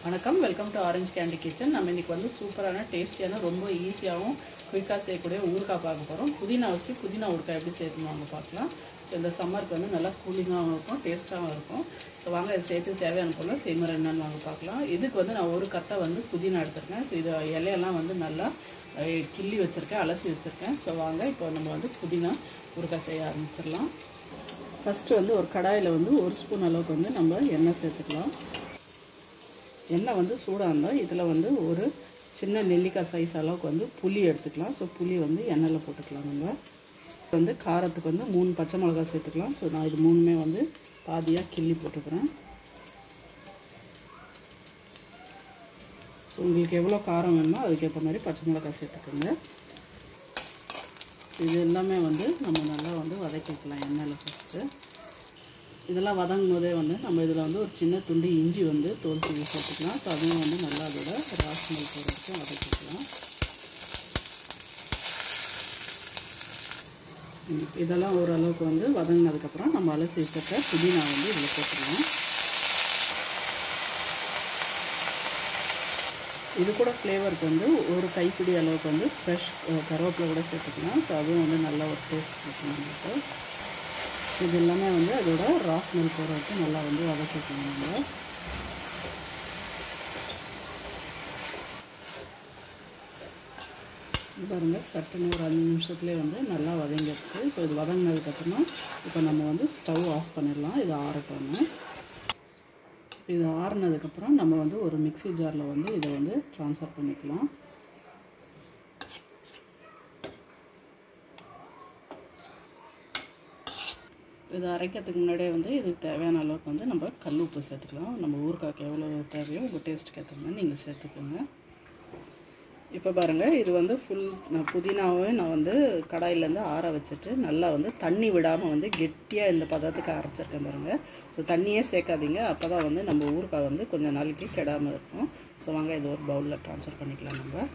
வணக்கம் welcome to orange candy kitchen நம்ம இன்னைக்கு வந்து சூப்பரான டேஸ்டியான ரொம்ப ஈஸியாகவும் குயிக்காக செய்யக்கூடிய ஊறுகாய் பார்க்க போகிறோம் புதினா வச்சு புதினா ஊறுகாய் எப்படி செய்யணும் வாங்க பார்க்கலாம் ஸோ இந்த சம்மருக்கு வந்து நல்லா கூலிங்காகவும் இருக்கும் டேஸ்ட்டாகவும் இருக்கும் ஸோ வாங்க இதை சேர்த்து தேவையான பொருள் செய்முறை என்னன்னு வாங்க பார்க்கலாம் இதுக்கு வந்து நான் ஒரு கத்தை வந்து புதினா எடுத்திருக்கேன் ஸோ இது இலையெல்லாம் வந்து நல்லா அஹ், கிள்ளி வச்சுருக்கேன் அலசி வச்சுருக்கேன் ஸோ வாங்க இப்போ நம்ம வந்து புதினா ஊறுகாய் செய்ய ஆரம்பிச்சிடலாம் ஃபஸ்ட்டு வந்து ஒரு கடாயில் வந்து ஒரு ஸ்பூன் அளவுக்கு வந்து நம்ம எண்ணெய் சேர்த்துக்கலாம் எண்ணெய் வந்து சூடாக இருந்தால் இதில் வந்து ஒரு சின்ன நெல்லிக்காய் சைஸ் அளவுக்கு வந்து புளி எடுத்துக்கலாம் ஸோ புளி வந்து எண்ணெயில் போட்டுக்கலாம் நம்ம வந்து காரத்துக்கு வந்து மூணு பச்சை மிளகாய் சேர்த்துக்கலாம் ஸோ நான் இது மூணுமே வந்து பாதியாக கிள்ளி போட்டுக்கிறேன் ஸோ உங்களுக்கு எவ்வளோ காரம் வேணுமோ அதுக்கேற்ற மாதிரி பச்சை மிளகாய் சேர்த்துக்கோங்க ஸோ இது எல்லாமே வந்து நம்ம நல்லா வந்து வதக்கிக்கலாம் எண்ணெயில் ஃபஸ்ட்டு இதெல்லாம் வதங்கும் போதே வந்து நம்ம இதில் வந்து ஒரு சின்ன துண்டு இஞ்சி வந்து தோல் சீவி போட்டுக்கலாம் ஸோ அதையும் வந்து நல்லா அதோட ராஸ்மல் போகிற வரைக்கும் வதக்கிக்கலாம் ம், இதெல்லாம் ஓரளவுக்கு வந்து வதங்கினதுக்கப்புறம் நம்ம அலசி வச்சிருக்க புதினா வந்து இதில் போட்டுக்கலாம் இது கூட ஃப்ளேவருக்கு வந்து ஒரு கைப்பிடி அளவுக்கு வந்து ஃப்ரெஷ் கருவேப்பிலை கூட சேர்த்துக்கலாம் ஸோ அதுவும் வந்து நல்ல ஒரு டேஸ்ட் கொடுக்கும் நமக்கு இது எல்லாமே வந்து அதோட ராஸ்மெல் போகிற வரைக்கும் நல்லா வந்து வதக்கிக்கணும் நம்ம இது பாருங்க சட்டுன்னு ஒரு அஞ்சு நிமிஷத்துலேயே வந்து நல்லா வதங்கிடுச்சு ஸோ இது வதங்கினதுக்கப்புறமா இப்போ நம்ம வந்து ஸ்டவ் ஆஃப் பண்ணிடலாம் இது ஆறட்டோன்னு இது ஆறுனதுக்கப்புறம் நம்ம வந்து ஒரு மிக்ஸி ஜாரில் வந்து இதை வந்து ட்ரான்ஸ்ஃபர் பண்ணிக்கலாம் இது அரைக்கிறதுக்கு முன்னாடியே வந்து இதுக்கு தேவையான அளவுக்கு வந்து நம்ம கல் உப்பு சேர்த்துக்கலாம் நம்ம ஊறுகாய்க்கு எவ்வளோ தேவையோ உங்கள் டேஸ்ட்டுக்கு ஏற்ற மாதிரி நீங்கள் சேர்த்துக்கோங்க இப்போ பாருங்கள் இது வந்து ஃபுல் நான் புதினாவே நான் வந்து கடாயிலேருந்து ஆற வச்சுட்டு நல்லா வந்து தண்ணி விடாமல் வந்து கெட்டியாக இந்த பதத்துக்கு அரைச்சிருக்கேன் பாருங்கள் ஸோ தண்ணியே சேர்க்காதீங்க அப்போ தான் வந்து நம்ம ஊறுகாய் வந்து கொஞ்சம் நாளைக்கு கெடாமல் இருக்கும் ஸோ வாங்க இது ஒரு பவுலில் ட்ரான்ஸ்ஃபர் பண்ணிக்கலாம் நம்ம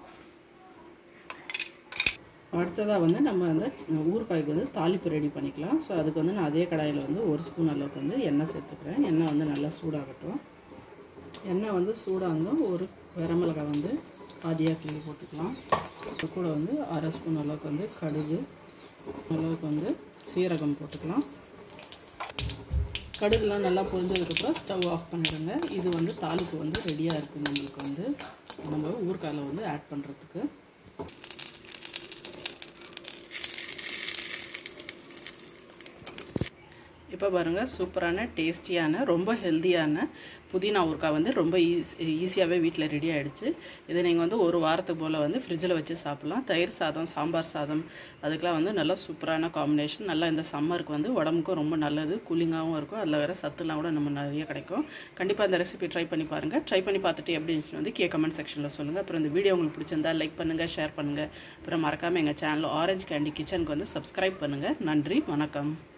அடுத்ததாக வந்து நம்ம அந்த ஊறுகாய்க்கு வந்து தாளிப்பு ரெடி பண்ணிக்கலாம் ஸோ அதுக்கு வந்து நான் அதே கடாயில் வந்து ஒரு ஸ்பூன் அளவுக்கு வந்து எண்ணெய் சேர்த்துக்கிறேன் எண்ணெய் வந்து நல்லா சூடாகட்டும் எண்ணெய் வந்து சூடாக இருந்தால் ஒரு வரமிளகாய் வந்து பாதியாக கிள்ளி போட்டுக்கலாம் அது கூட வந்து அரை ஸ்பூன் அளவுக்கு வந்து கடுகு அளவுக்கு வந்து சீரகம் போட்டுக்கலாம் கடுகுலாம் நல்லா பொரிஞ்சதுக்கப்புறம் ஸ்டவ் ஆஃப் பண்ணிடுங்க இது வந்து தாளிப்பு வந்து ரெடியாக இருக்குது நம்மளுக்கு வந்து நம்ம ஊறுகாயில் வந்து ஆட் பண்ணுறதுக்கு இப்போ பாருங்கள் சூப்பரான டேஸ்டியான ரொம்ப ஹெல்த்தியான புதினா ஊறுகாய் வந்து ரொம்ப ஈஸ் ஈஸியாகவே வீட்டில் ரெடி ஆகிடுச்சு இதை நீங்கள் வந்து ஒரு வாரத்துக்கு போல் வந்து ஃப்ரிட்ஜில் வச்சு சாப்பிட்லாம் தயிர் சாதம் சாம்பார் சாதம் அதுக்கெலாம் வந்து நல்லா சூப்பரான காம்பினேஷன் நல்லா இந்த சம்மருக்கு வந்து உடம்புக்கும் ரொம்ப நல்லது கூலிங்காகவும் இருக்கும் அதில் வேறு சத்துலாம் கூட நம்ம நிறைய கிடைக்கும் கண்டிப்பாக இந்த ரெசிபி ட்ரை பண்ணி பாருங்கள் ட்ரை பண்ணி பார்த்துட்டு எப்படி இருந்துச்சுன்னு வந்து கே கமெண்ட் செக்ஷனில் சொல்லுங்கள் அப்புறம் இந்த வீடியோ உங்களுக்கு பிடிச்சிருந்தா லைக் பண்ணுங்கள் ஷேர் பண்ணுங்கள் அப்புறம் மறக்காமல் எங்கள் சேனல் ஆரஞ்சு கேண்டி கிச்சனுக்கு வந்து சப்ஸ்கிரைப் பண்ணுங்கள் நன்றி வணக்கம்